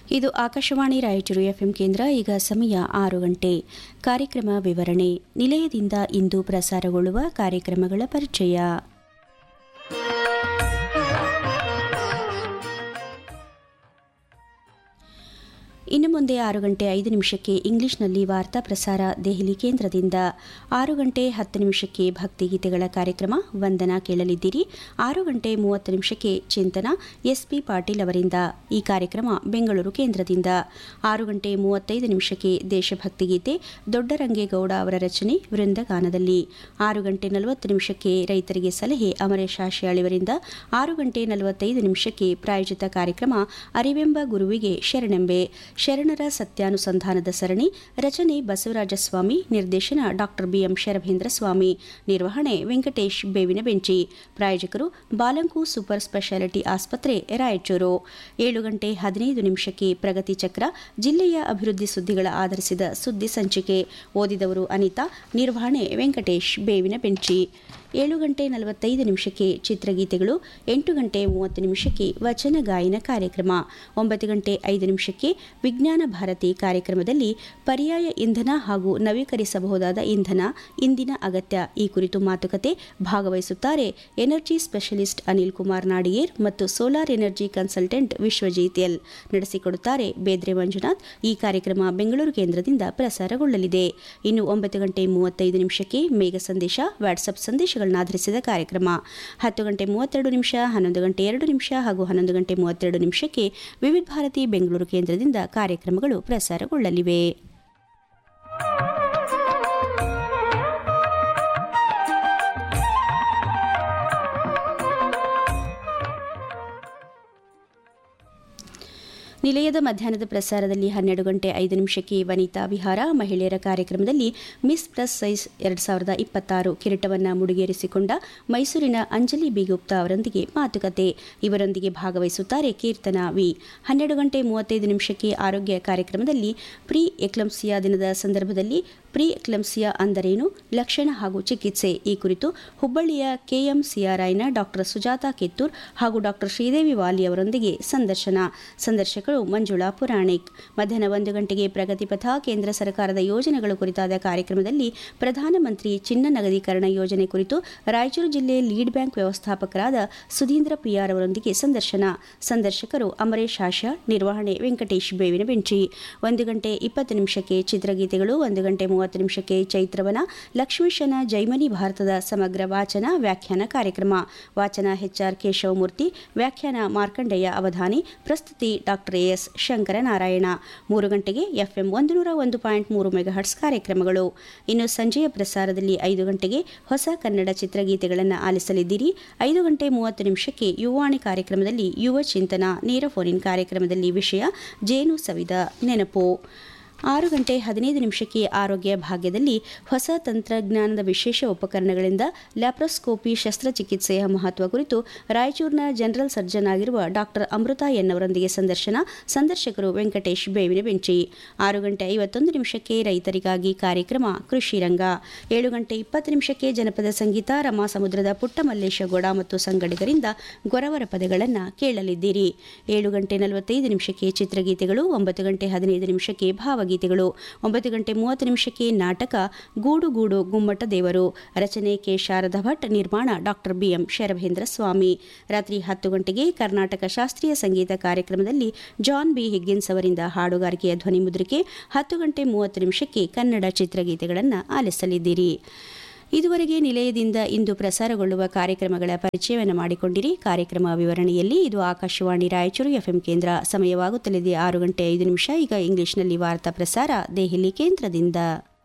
ಇದು ಆಕಾಶವಾಣಿ ರಾಯಚೂರು ಎಫ್ಎಂ ಕೇಂದ್ರ ಈಗ ಸಮಯ ಆರು ಗಂಟೆ ಕಾರ್ಯಕ್ರಮ ವಿವರಣೆ ನಿಲಯದಿಂದ ಇಂದು ಪ್ರಸಾರಗೊಳ್ಳುವ ಕಾರ್ಯಕ್ರಮಗಳ ಪರಿಚಯ ಇನ್ನು ಮುಂದೆ ಆರು ಗಂಟೆ ಐದು ನಿಮಿಷಕ್ಕೆ ಇಂಗ್ಲಿಷ್ನಲ್ಲಿ ವಾರ್ತಾ ಪ್ರಸಾರ ದೆಹಲಿ ಕೇಂದ್ರದಿಂದ ಆರು ಗಂಟೆ ಹತ್ತು ನಿಮಿಷಕ್ಕೆ ಭಕ್ತಿಗೀತೆಗಳ ಕಾರ್ಯಕ್ರಮ ವಂದನಾ ಕೇಳಲಿದ್ದೀರಿ ಆರು ಗಂಟೆ ಮೂವತ್ತು ನಿಮಿಷಕ್ಕೆ ಚಿಂತನ ಎಸ್ಪಿ ಪಾಟೀಲ್ ಅವರಿಂದ ಈ ಕಾರ್ಯಕ್ರಮ ಬೆಂಗಳೂರು ಕೇಂದ್ರದಿಂದ ಆರು ಗಂಟೆ ಮೂವತ್ತೈದು ನಿಮಿಷಕ್ಕೆ ದೇಶಭಕ್ತಿ ಗೀತೆ ದೊಡ್ಡರಂಗೇಗೌಡ ಅವರ ರಚನೆ ವೃಂದಗಾನದಲ್ಲಿ ಆರು ಗಂಟೆ ನಲವತ್ತು ನಿಮಿಷಕ್ಕೆ ರೈತರಿಗೆ ಸಲಹೆ ಅಮರೇಶ್ ಆಶಿಯಾಳಿವರಿಂದ ಆರು ಗಂಟೆ ನಲವತ್ತೈದು ನಿಮಿಷಕ್ಕೆ ಪ್ರಾಯೋಜಿತ ಕಾರ್ಯಕ್ರಮ ಅರಿವೆಂಬ ಗುರುವಿಗೆ ಶರಣೆಂಬೆ ಶರಣರ ಸತ್ಯಾನುಸಂಧಾನದ ಸರಣಿ ರಚನೆ ಬಸವರಾಜ ಸ್ವಾಮಿ ನಿರ್ದೇಶನ ಡಾಕ್ಟರ್ ಬಿಎಂ ಶರಭೇಂದ್ರ ಸ್ವಾಮಿ ನಿರ್ವಹಣೆ ವೆಂಕಟೇಶ್ ಬೇವಿನ ಬೆಂಚಿ ಪ್ರಾಯೋಜಕರು ಬಾಲಂಕು ಸೂಪರ್ ಸ್ಪೆಷಾಲಿಟಿ ಆಸ್ಪತ್ರೆ ರಾಯಚೂರು ಏಳು ಗಂಟೆ ಹದಿನೈದು ನಿಮಿಷಕ್ಕೆ ಪ್ರಗತಿ ಚಕ್ರ ಜಿಲ್ಲೆಯ ಅಭಿವೃದ್ಧಿ ಸುದ್ದಿಗಳ ಆಧರಿಸಿದ ಸುದ್ದಿ ಸಂಚಿಕೆ ಓದಿದವರು ಅನಿತಾ ನಿರ್ವಹಣೆ ವೆಂಕಟೇಶ್ ಬೇವಿನ ಬೆಂಚಿ ಏಳು ಗಂಟೆ ನಲವತ್ತೈದು ನಿಮಿಷಕ್ಕೆ ಚಿತ್ರಗೀತೆಗಳು ಎಂಟು ಗಂಟೆ ಮೂವತ್ತು ನಿಮಿಷಕ್ಕೆ ವಚನ ಗಾಯನ ಕಾರ್ಯಕ್ರಮ ಒಂಬತ್ತು ಗಂಟೆ ಐದು ನಿಮಿಷಕ್ಕೆ ವಿಜ್ಞಾನ ಭಾರತಿ ಕಾರ್ಯಕ್ರಮದಲ್ಲಿ ಪರ್ಯಾಯ ಇಂಧನ ಹಾಗೂ ನವೀಕರಿಸಬಹುದಾದ ಇಂಧನ ಇಂದಿನ ಅಗತ್ಯ ಈ ಕುರಿತು ಮಾತುಕತೆ ಭಾಗವಹಿಸುತ್ತಾರೆ ಎನರ್ಜಿ ಸ್ಪೆಷಲಿಸ್ಟ್ ಅನಿಲ್ ಕುಮಾರ್ ನಾಡಿಗೇರ್ ಮತ್ತು solar energy consultant Vishwajit L ನಡೆಸಿಕೊಡುತ್ತಾರೆ ಬೇದ್ರೆ ಮಂಜುನಾಥ್ ಈ ಕಾರ್ಯಕ್ರಮ ಬೆಂಗಳೂರು ಕೇಂದ್ರದಿಂದ ಪ್ರಸಾರಗೊಳ್ಳಲಿದೆ ಇನ್ನು ಒಂಬತ್ತು ಗಂಟೆ ಮೂವತ್ತೈದು ನಿಮಿಷಕ್ಕೆ ಮೇಘ ಸಂದೇಶ ವಾಟ್ಸಪ್ ಸಂದೇಶಗಳನ್ನಾಧರಿಸಿದ ಕಾರ್ಯಕ್ರಮ ಹತ್ತು ಗಂಟೆ ಮೂವತ್ತೆರಡು ನಿಮಿಷ ಹನ್ನೊಂದು ಗಂಟೆ ಎರಡು ನಿಮಿಷ ಹಾಗೂ ಹನ್ನೊಂದು ಗಂಟೆ ಮೂವತ್ತೆರಡು ನಿಮಿಷಕ್ಕೆ ವಿವಿಧ ಭಾರತಿ ಬೆಂಗಳೂರು ಕೇಂದ್ರದಿಂದ ಕಾರ್ಯಕ್ರಮಗಳು ಪ್ರಸಾರಗೊಳ್ಳಲಿವೆ ನಿಲಯದ ಮಧ್ಯಾಹ್ನದ ಪ್ರಸಾರದಲ್ಲಿ ಹನ್ನೆರಡು ಗಂಟೆ ಐದು ನಿಮಿಷಕ್ಕೆ ವನಿತಾ ವಿಹಾರ ಮಹಿಳೆಯರ ಕಾರ್ಯಕ್ರಮದಲ್ಲಿ ಮಿಸ್ ಪ್ಲಸ್ ಸೈಜ್ ಎರಡು ಸಾವಿರದ ಇಪ್ಪತ್ತಾರು ಕಿರೀಟವನ್ನು ಮುಡಿಗೇರಿಸಿಕೊಂಡ ಮೈಸೂರಿನ ಅಂಜಲಿ ಬಿ ಗುಪ್ತಾ ಅವರೊಂದಿಗೆ ಮಾತುಕತೆ ಇವರೊಂದಿಗೆ ಭಾಗವಹಿಸುತ್ತಾರೆ ಕೀರ್ತನಾ ವಿ ಹನ್ನೆರಡು ಗಂಟೆ ಮೂವತ್ತೈದು ನಿಮಿಷಕ್ಕೆ ಆರೋಗ್ಯ ಕಾರ್ಯಕ್ರಮದಲ್ಲಿ ಪ್ರೀ ಎಕ್ಲಂಸಿಯಾ ದಿನದ ಸಂದರ್ಭದಲ್ಲಿ ಪ್ರೀ ಎಕ್ಲಂಸಿಯಾ ಅಂದರೇನು ಲಕ್ಷಣ ಹಾಗೂ ಚಿಕಿತ್ಸೆ ಈ ಕುರಿತು ಹುಬ್ಬಳ್ಳಿಯ ಕೆಎಂಸಿಆರ್ಐನ ಡಾಕ್ಟರ್ ಸುಜಾತಾ ಕಿತ್ತೂರ್ ಹಾಗೂ ಡಾಕ್ಟರ್ ಶ್ರೀದೇವಿ ವಾಲಿ ಅವರೊಂದಿಗೆ ಸಂದರ್ಶನ ಸಂದರ್ಶಕರು ಮಂಜುಳಾ ಪುರಾಣಿಕ್ ಮಧ್ಯಾಹ್ನ ಒಂದು ಗಂಟೆಗೆ ಪ್ರಗತಿಪಥ ಕೇಂದ್ರ ಸರ್ಕಾರದ ಯೋಜನೆಗಳು ಕುರಿತಾದ ಕಾರ್ಯಕ್ರಮದಲ್ಲಿ ಪ್ರಧಾನಮಂತ್ರಿ ಚಿನ್ನ ನಗದೀಕರಣ ಯೋಜನೆ ಕುರಿತು ರಾಯಚೂರು ಜಿಲ್ಲೆ ಲೀಡ್ ಬ್ಯಾಂಕ್ ವ್ಯವಸ್ಥಾಪಕರಾದ ಸುಧೀಂದ್ರ ಪಿಯಾರ್ ಅವರೊಂದಿಗೆ ಸಂದರ್ಶನ ಸಂದರ್ಶಕರು ಅಮರೇಶ್ ಆಶಾ ನಿರ್ವಹಣೆ ವೆಂಕಟೇಶ್ ಬೇವಿನ ಬೆಂಚಿ ಒಂದು ಗಂಟೆ ಇಪ್ಪತ್ತು ನಿಮಿಷಕ್ಕೆ ಚಿತ್ರಗೀತೆಗಳು ಒಂದು ಗಂಟೆ ಮೂವತ್ತು ನಿಮಿಷಕ್ಕೆ ಚೈತ್ರವನ ಲಕ್ಷ್ಮೀಶನ ಜೈಮನಿ ಭಾರತದ ಸಮಗ್ರ ವಾಚನ ವ್ಯಾಖ್ಯಾನ ಕಾರ್ಯಕ್ರಮ ವಾಚನ ಎಚ್ಆರ್ ಕೇಶವಮೂರ್ತಿ ವ್ಯಾಖ್ಯಾನ ಮಾರ್ಕಂಡೇಯ ಅವಧಾನಿ ಪ್ರಸ್ತುತಿ ಡಾಕ್ಟರ್ ಎಸ್ ಶಂಕರನಾರಾಯಣ ಮೂರು ಗಂಟೆಗೆ ಎಫ್ಎಂ ಒಂದು ನೂರ ಒಂದು ಪಾಯಿಂಟ್ ಮೂರು ಮೆಗಾಹರ್ಟ್ಸ್ ಕಾರ್ಯಕ್ರಮಗಳು ಇನ್ನು ಸಂಜೆಯ ಪ್ರಸಾರದಲ್ಲಿ ಐದು ಗಂಟೆಗೆ ಹೊಸ ಕನ್ನಡ ಚಿತ್ರಗೀತೆಗಳನ್ನು ಆಲಿಸಲಿದ್ದೀರಿ ಐದು ಗಂಟೆ ಮೂವತ್ತು ನಿಮಿಷಕ್ಕೆ ಯುವಾಣಿ ಕಾರ್ಯಕ್ರಮದಲ್ಲಿ ಯುವ ಚಿಂತನ ನೇರ ಫೋನಿನ್ ಕಾರ್ಯಕ್ರಮದಲ್ಲಿ ವಿಷಯ ಜೇನು ಸವಿದ ನೆನಪು ಆರು ಗಂಟೆ ಹದಿನೈದು ನಿಮಿಷಕ್ಕೆ ಆರೋಗ್ಯ ಭಾಗ್ಯದಲ್ಲಿ ಹೊಸ ತಂತ್ರಜ್ಞಾನದ ವಿಶೇಷ ಉಪಕರಣಗಳಿಂದ ಲ್ಯಾಪ್ರೋಸ್ಕೋಪಿ ಶಸ್ತ್ರಚಿಕಿತ್ಸೆಯ ಮಹತ್ವ ಕುರಿತು ರಾಯಚೂರಿನ ಜನರಲ್ ಸರ್ಜನ್ ಆಗಿರುವ ಡಾಕ್ಟರ್ ಅಮೃತಾ ಎನ್ನವರೊಂದಿಗೆ ಸಂದರ್ಶನ ಸಂದರ್ಶಕರು ವೆಂಕಟೇಶ್ ಬೇವಿನ ಬೆಂಚಿ ಆರು ಗಂಟೆ ಐವತ್ತೊಂದು ನಿಮಿಷಕ್ಕೆ ರೈತರಿಗಾಗಿ ಕಾರ್ಯಕ್ರಮ ಕೃಷಿ ರಂಗ ಏಳು ಗಂಟೆ ಇಪ್ಪತ್ತು ನಿಮಿಷಕ್ಕೆ ಜನಪದ ಸಂಗೀತ ರಮಾ ಸಮುದ್ರದ ಪುಟ್ಟಮಲ್ಲೇಶಗೌಡ ಮತ್ತು ಸಂಗಡಿಗರಿಂದ ಗೊರವರ ಪದಗಳನ್ನು ಕೇಳಲಿದ್ದೀರಿ ಏಳು ಗಂಟೆ ನಲವತ್ತೈದು ನಿಮಿಷಕ್ಕೆ ಚಿತ್ರಗೀತೆಗಳು ಒಂಬತ್ತು ಗಂಟೆ ಹದಿನೈದು ನಿಮಿಷಕ್ಕೆ ಭಾವ ಗೀತೆಗಳು ಒಂಬತ್ತು ಗಂಟೆ ಮೂವತ್ತು ನಿಮಿಷಕ್ಕೆ ನಾಟಕ ಗೂಡು ಗೂಡು ಗುಮ್ಮಟ ದೇವರು ರಚನೆ ಕೆ ಶಾರದಾ ಭಟ್ ನಿರ್ಮಾಣ ಡಾಕ್ಟರ್ ಬಿಎಂ ಶರಭೇಂದ್ರ ಸ್ವಾಮಿ ರಾತ್ರಿ ಹತ್ತು ಗಂಟೆಗೆ ಕರ್ನಾಟಕ ಶಾಸ್ತ್ರೀಯ ಸಂಗೀತ ಕಾರ್ಯಕ್ರಮದಲ್ಲಿ ಜಾನ್ ಬಿ ಹಿಗ್ಗಿನ್ಸ್ ಅವರಿಂದ ಹಾಡುಗಾರಿಕೆಯ ಧ್ವನಿ ಮುದ್ರಿಕೆ ಹತ್ತು ಗಂಟೆ ಮೂವತ್ತು ನಿಮಿಷಕ್ಕೆ ಕನ್ನಡ ಚಿತ್ರಗೀತೆಗಳನ್ನು ಆಲಿಸಲಿದ್ದೀರಿ ಇದುವರೆಗೆ ನಿಲಯದಿಂದ ಇಂದು ಪ್ರಸಾರಗೊಳ್ಳುವ ಕಾರ್ಯಕ್ರಮಗಳ ಪರಿಚಯವನ್ನು ಮಾಡಿಕೊಂಡಿರಿ ಕಾರ್ಯಕ್ರಮ ವಿವರಣೆಯಲ್ಲಿ ಇದು ಆಕಾಶವಾಣಿ ರಾಯಚೂರು ಎಫ್ಎಂ ಕೇಂದ್ರ ಸಮಯವಾಗುತ್ತಲಿದೆ ಆರು ಗಂಟೆ ಐದು ನಿಮಿಷ ಈಗ ಇಂಗ್ಲಿಷ್ನಲ್ಲಿ ವಾರ್ತಾ ಪ್ರಸಾರ ದೆಹಲಿ ಕೇಂದ್ರದಿಂದ